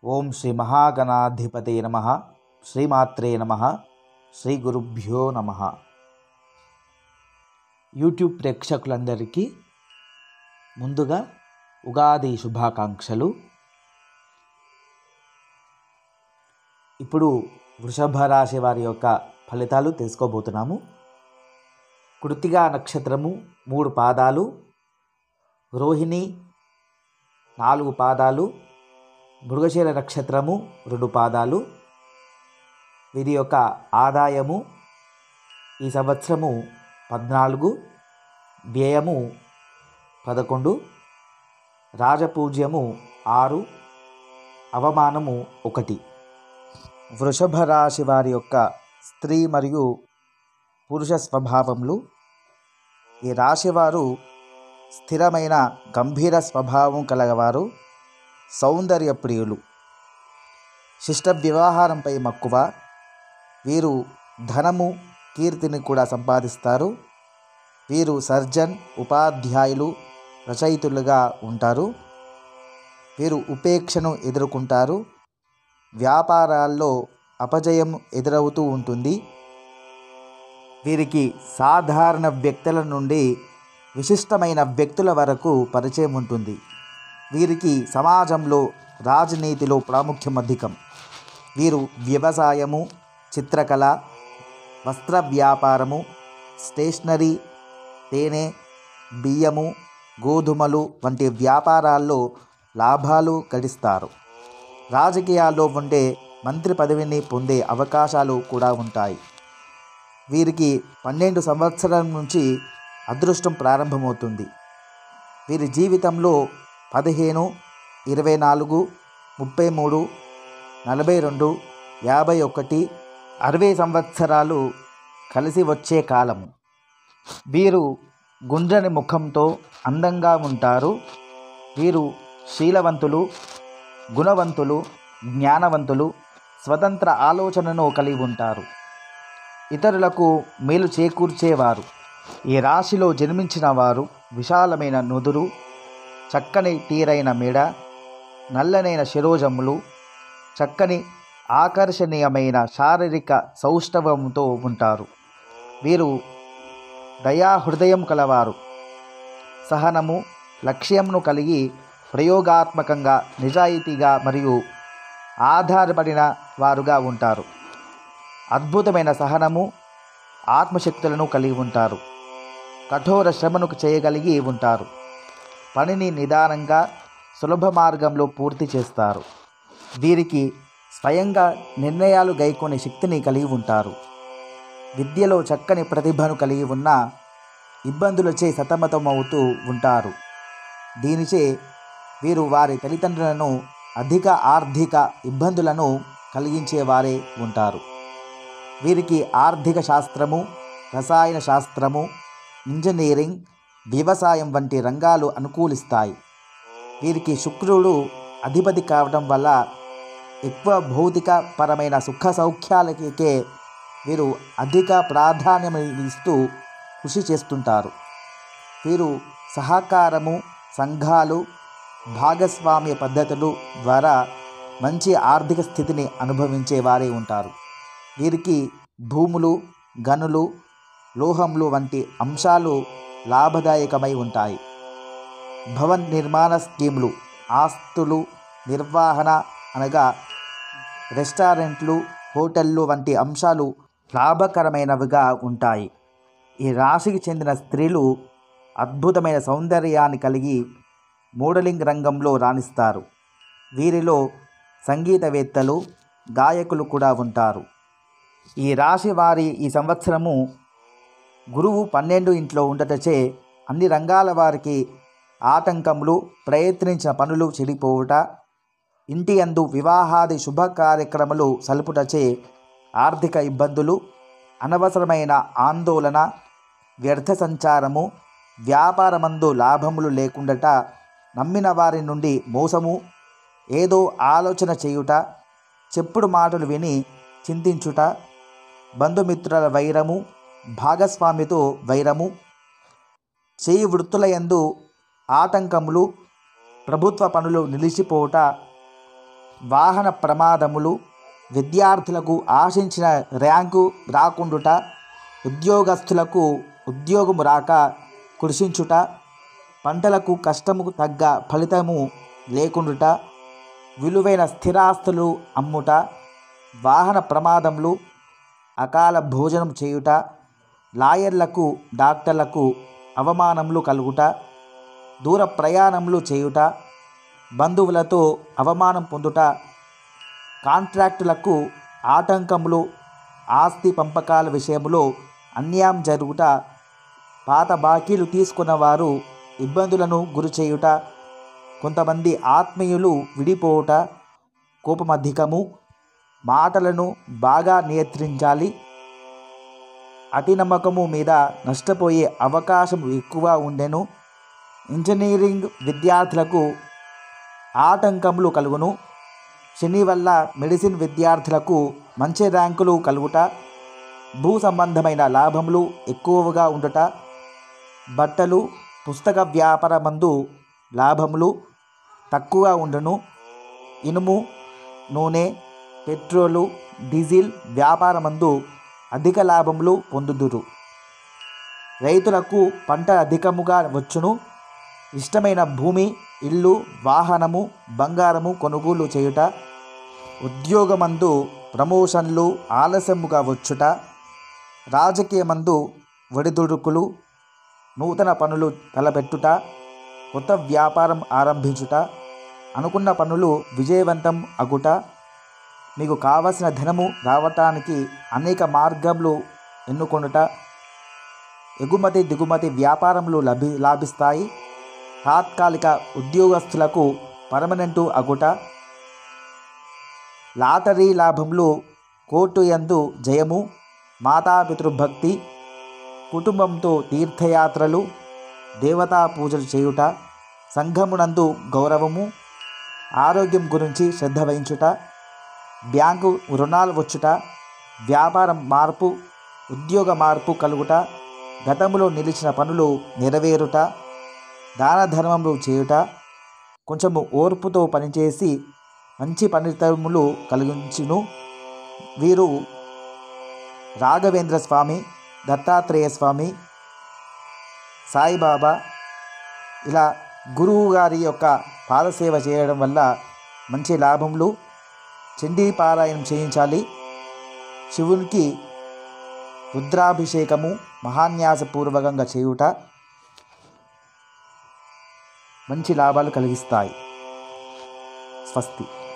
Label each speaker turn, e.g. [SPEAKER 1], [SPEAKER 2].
[SPEAKER 1] ఓం శ్రీ మహాగణాధిపతే నమ శ్రీమాత్రే నమ శ్రీ గురుభ్యో నమ యూట్యూబ్ ప్రేక్షకులందరికీ ముందుగా ఉగాది శుభాకాంక్షలు ఇప్పుడు వృషభ రాశి వారి యొక్క ఫలితాలు తెలుసుకోబోతున్నాము కృతిగా నక్షత్రము మూడు పాదాలు రోహిణి నాలుగు పాదాలు మృగశీల నక్షత్రము రెండు పాదాలు వీరి యొక్క ఆదాయము ఈ సంవత్సరము పద్నాలుగు వ్యయము పదకొండు రాజపూజ్యము ఆరు అవమానము ఒకటి వృషభ రాశి వారి యొక్క స్త్రీ మరియు పురుష స్వభావములు ఈ రాశివారు స్థిరమైన గంభీర స్వభావం కలగవారు సౌందర్య ప్రియులు శిష్ట వ్యవహారంపై మక్కువ వీరు ధనము కీర్తిని కూడా సంపాదిస్తారు వీరు సర్జన్ ఉపాధ్యాయులు రచయితులుగా ఉంటారు వీరు ఉపేక్షను ఎదుర్కొంటారు వ్యాపారాల్లో అపజయం ఎదురవుతూ ఉంటుంది వీరికి సాధారణ వ్యక్తుల నుండి విశిష్టమైన వ్యక్తుల వరకు పరిచయం ఉంటుంది వీరికి సమాజంలో రాజనీతిలో ప్రాముఖ్యం అధికం వీరు వ్యవసాయము చిత్రకళ వస్త్ర వ్యాపారము స్టేషనరీ తేనె బియ్యము గోధుమలు వంటి వ్యాపారాల్లో లాభాలు గడిస్తారు రాజకీయాల్లో ఉండే మంత్రి పదవిని పొందే అవకాశాలు కూడా ఉంటాయి వీరికి పన్నెండు సంవత్సరాల నుంచి అదృష్టం ప్రారంభమవుతుంది వీరి జీవితంలో పదిహేను ఇరవై నాలుగు ముప్పై మూడు నలభై రెండు యాభై ఒకటి అరవై సంవత్సరాలు కలిసి వచ్చే కాలము వీరు గుండ్రని ముఖంతో అందంగా ఉంటారు వీరు శీలవంతులు గుణవంతులు జ్ఞానవంతులు స్వతంత్ర ఆలోచనను కలిగి ఉంటారు ఇతరులకు మేలు చేకూర్చేవారు ఈ రాశిలో జన్మించిన వారు విశాలమైన నుదురు చక్కని తీరైన మెడ నల్లనైన శిరోజములు చక్కని ఆకర్షణీయమైన శారీరక సౌష్ఠవంతో ఉంటారు వీరు దయాహృదయం కలవారు సహనము లక్ష్యంను కలిగి ప్రయోగాత్మకంగా నిజాయితీగా మరియు ఆధారపడిన వారుగా ఉంటారు అద్భుతమైన సహనము ఆత్మశక్తులను కలిగి ఉంటారు కఠోర శ్రమను చేయగలిగి ఉంటారు పనిని నిదానంగా సులభ మార్గంలో పూర్తి చేస్తారు వీరికి స్వయంగా నిర్ణయాలు గైకొనే శక్తిని కలిగి ఉంటారు విద్యలో చక్కని ప్రతిభను కలిగి ఉన్న ఇబ్బందులచే సతమతమవుతూ ఉంటారు దీనిచే వీరు వారి తల్లిదండ్రులను అధిక ఆర్థిక ఇబ్బందులను కలిగించేవారే ఉంటారు వీరికి ఆర్థిక శాస్త్రము రసాయన శాస్త్రము ఇంజనీరింగ్ వ్యవసాయం వంటి రంగాలు అనుకూలిస్తాయి వీరికి శుక్రుడు అధిపతి కావడం వల్ల ఎక్కువ భౌతిక పరమైన సుఖ సౌఖ్యాలకే వీరు అధిక ప్రాధాన్యం ఇస్తూ కృషి చేస్తుంటారు వీరు సహకారము సంఘాలు భాగస్వామ్య పద్ధతులు ద్వారా మంచి ఆర్థిక స్థితిని అనుభవించే వారే ఉంటారు వీరికి భూములు గనులు లోహంలు వంటి అంశాలు లాభదాయకమై ఉంటాయి భవన్ నిర్మాణ స్కీములు ఆస్తులు నిర్వహణ అనగా రెస్టారెంట్లు హోటళ్ళు వంటి అంశాలు లాభకరమైనవిగా ఉంటాయి ఈ రాశికి చెందిన స్త్రీలు అద్భుతమైన సౌందర్యాన్ని కలిగి మోడలింగ్ రంగంలో రాణిస్తారు వీరిలో సంగీతవేత్తలు గాయకులు కూడా ఉంటారు ఈ రాశి వారి ఈ సంవత్సరము గురువు పన్నెండు ఇంట్లో ఉండటచే అన్ని రంగాల వారికి ఆటంకములు ప్రయత్నించిన పనులు చెడిపోవుట ఇంటి అందు వివాహాది శుభ కార్యక్రమాలు సలుపుటచే ఆర్థిక ఇబ్బందులు అనవసరమైన ఆందోళన వ్యర్థ సంచారము వ్యాపారమందు లాభములు లేకుండట నమ్మిన వారి నుండి మోసము ఏదో ఆలోచన చేయుట చెప్పుడు మాటలు విని చింతించుట బంధుమిత్రుల వైరము భాగస్వామితో వైరము చేయి వృత్తుల యందు ఆటంకములు ప్రభుత్వ పనులు నిలిచిపోవుట వాహన ప్రమాదములు విద్యార్థులకు ఆశించిన ర్యాంకు రాకుండుట ఉద్యోగస్తులకు ఉద్యోగము రాక కృషించుట పంటలకు కష్టముకు తగ్గ ఫలితము లేకుండుట విలువైన స్థిరాస్తులు అమ్ముట వాహన ప్రమాదములు అకాల భోజనం చేయుట లాయర్లకు డాక్టర్లకు అవమానములు కలుగుట దూర ప్రయాణములు చేయుట బంధువులతో అవమానం పొందుట కాంట్రాక్టులకు ఆటంకములు ఆస్తి పంపకాల విషయంలో అన్యాయం జరుగుట పాత బాకీలు తీసుకున్న వారు ఇబ్బందులను గురి చేయుట కొంతమంది ఆత్మీయులు విడిపోవుట కోపమధికము మాటలను బాగా నియంత్రించాలి అతి నమ్మకము మీద నష్టపోయే అవకాశం ఎక్కువ ఉండెను ఇంజనీరింగ్ విద్యార్థులకు ఆటంకములు కలుగును శని వల్ల మెడిసిన్ విద్యార్థులకు మంచి ర్యాంకులు కలుగుట భూ సంబంధమైన లాభములు ఎక్కువగా ఉండుట బట్టలు పుస్తక వ్యాపారమందు లాభములు తక్కువ ఉండును ఇనుము నూనె పెట్రోలు డీజిల్ వ్యాపారమందు అధిక లాభములు పొందుదురు రైతులకు పంట అధికముగా వచ్చును ఇష్టమైన భూమి ఇల్లు వాహనము బంగారము కొనుగోలు చేయుట ఉద్యోగమందు ప్రమోషన్లు ఆలస్యముగా వచ్చుట రాజకీయమందు ఒడిదుడుకులు నూతన పనులు తలపెట్టుట కొత్త వ్యాపారం ఆరంభించుట అనుకున్న పనులు విజయవంతం అగుట మీకు కావలసిన ధనము రావటానికి అనేక మార్గములు ఎన్నుకొనుట ఎగుమతి దిగుమతి వ్యాపారములు లభి లాభిస్తాయి తాత్కాలిక ఉద్యోగస్తులకు పర్మనెంటు అగుట లాటరీ లాభములు కోర్టు యందు జయము మాతాపితృభక్తి కుటుంబంతో తీర్థయాత్రలు దేవతా పూజలు చేయుట సంఘమునందు గౌరవము ఆరోగ్యం గురించి శ్రద్ధ వహించుట బ్యాంకు రుణాలు వచ్చుట వ్యాపారం మార్పు ఉద్యోగ మార్పు కలుగుట గతంలో నిలిచిన పనులు నెరవేరుట దాన ధర్మములు చేయుట కొంచెము ఓర్పుతో పనిచేసి మంచి ఫలితములు కలిగించును వీరు రాఘవేంద్ర స్వామి దత్తాత్రేయ స్వామి సాయిబాబా ఇలా గురువు గారి యొక్క పాదసేవ చేయడం వల్ల మంచి లాభములు చండీ పారాయణం చేయించాలి శివునికి రుద్రాభిషేకము మహాన్యాసపూర్వకంగా చేయుట మంచి లాభాలు కలిగిస్తాయి స్వస్తి